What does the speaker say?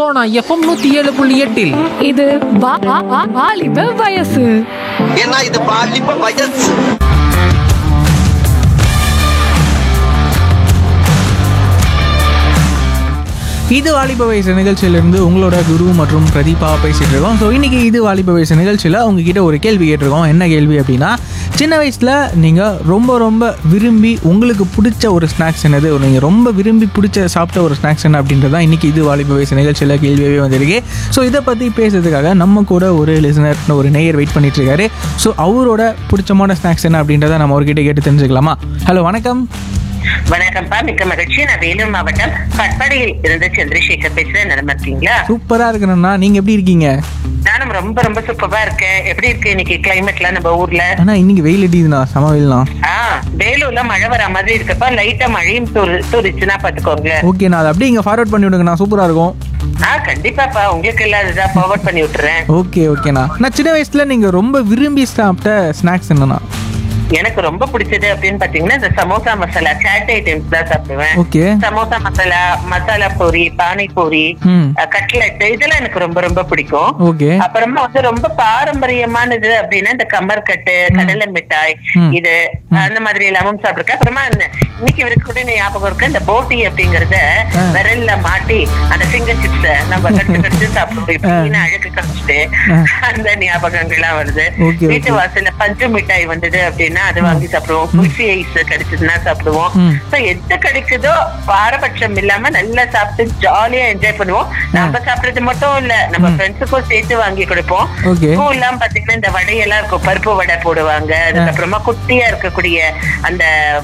Sona FM நூத்தி ஏழு புள்ளி எட்டில் இது வா- வா- வா- வாலிப வயசு ஏன்னா இது பாலிப்ப வயசு இது வாலிப வயசு நிகழ்ச்சியிலிருந்து உங்களோட குரு மற்றும் பிரதீபா பேசிட்டு இருக்கோம் ஸோ இன்னைக்கு இது வாலிப வயசு நிகழ்ச்சியில் உங்ககிட்ட ஒரு கேள்வி கேட்டிருக்கோம் என்ன கேள்வி அப்படின்னா சின்ன வயசில் நீங்கள் ரொம்ப ரொம்ப விரும்பி உங்களுக்கு பிடிச்ச ஒரு ஸ்நாக்ஸ் என்னது நீங்கள் ரொம்ப விரும்பி பிடிச்ச சாப்பிட்ட ஒரு ஸ்நாக்ஸ் என்ன அப்படின்றது தான் இன்னைக்கு இது வாலிப வயசு நிகழ்ச்சியில் கேள்வியாகவே வந்திருக்கு ஸோ இதை பற்றி பேசுறதுக்காக நம்ம கூட ஒரு லிசனர் ஒரு நேயர் வெயிட் பண்ணிட்டு இருக்காரு ஸோ அவரோட பிடிச்சமான ஸ்நாக்ஸ் என்ன அப்படின்றத நம்ம அவர்கிட்ட கேட்டு தெரிஞ்சுக்கலாமா ஹலோ வணக்கம் வணக்கம்ப்பா மிக்க மகிழ்ச்சி நான் வேலூர் மாவட்டம் கட்பாடியில் இருந்து சந்திரசேகர் பேசுறேன் நல்லா இருக்கீங்களா சூப்பராக இருக்கணும்னா நீங்கள் எப்படி இருக்கீங்க நானும் ரொம்ப ரொம்ப சூப்பரா இருக்கேன் எப்படி இருக்கு இன்னைக்கு கிளைமேட்லாம் நம்ம ஊர்ல ஆனால் இன்னைக்கு வெயில் அடிக்குதுண்ணா செம வெயில்ண்ணா ஆ வேலூர்ல மழை வர மாதிரி இருக்கப்ப லைட்டா மழையும் தூரு- தூரிச்சுன்னா பாத்துக்கோங்க ஓகே நான் அதை அப்படியே இங்கே ஃபார்வர்ட் பண்ணி விடுங்கண்ணா சூப்பராக இருக்கும் ஆ கண்டிப்பாப்பா உங்களுக்கு இல்லாததா ஃபார்வர்ட் பண்ணி விட்டுறேன் ஓகே ஓகேண்ணா நான் சின்ன வயசில் நீங்கள் ரொம்ப விரும்பி சாப்பிட்ட ஸ்நாக்ஸ் என்னண்ணா எனக்கு ரொம்ப பிடிச்சது அப்படின்னு பாத்தீங்கன்னா இந்த சமோசா மசாலா சாட் ஐட்டம்ஸ் தான் சாப்பிடுவேன் ஓகே சமோசா மசாலா மசாலா பூரி பானிபூரி ம் கட்லெட் இதெல்லாம் எனக்கு ரொம்ப ரொம்ப பிடிக்கும் ஓகே அப்புறமா வந்து ரொம்ப பாரம்பரியமானது அப்படின்னா இந்த கம்மர்கட்டு கடலை மிட்டாய் ம். இது அந்த மாதிரி எல்லாமும் சாப்பிட்டிருக்கேன் அப்புறமா இந்த- இன்னைக்கு வரைக்கும் கூட ஞாபகம் இருக்கு இந்த போட்டி அப்படிங்கறத ஆ. விரல்ல மாட்டி அந்த ஃபிங்கர் சிப்ஸ நம்ம கட்டு கட்டு சாப்பிடுவோம் இப்படின்னு அழகு காமிச்சிட்டு ஆ. அந்த ஞாபகங்கள்லாம் வருது Okay, வீட்டு okay. வாசல்ல பஞ்சு மிட்டாய் வந்தது அப்படின்னா அது வாங்கி சாப்பிடுவோம் குல்ஃபி ஐஸ் கிடைச்சதுன்னா சாப்பிடுவோம் ம். So, எது கிடைக்குதோ பாரபட்சம் இல்லாம நல்லா சாப்பிட்டு ஜாலியா என்ஜாய் பண்ணுவோம் நம்ம சாப்பிடுறது மட்டும் இல்ல நம்ம ஃப்ரெண்ட்ஸுக்கும் சேர்த்து வாங்கி கொடுப்போம் Okay. ஸ்கூல்லாம் பாத்தீங்கன்னா இந்த வடையெல்லாம் இருக்கும் பருப்பு வடை போடுவாங்க அதுக்கப்புறமா குட்டியா இருக்கக்கூடிய அந்த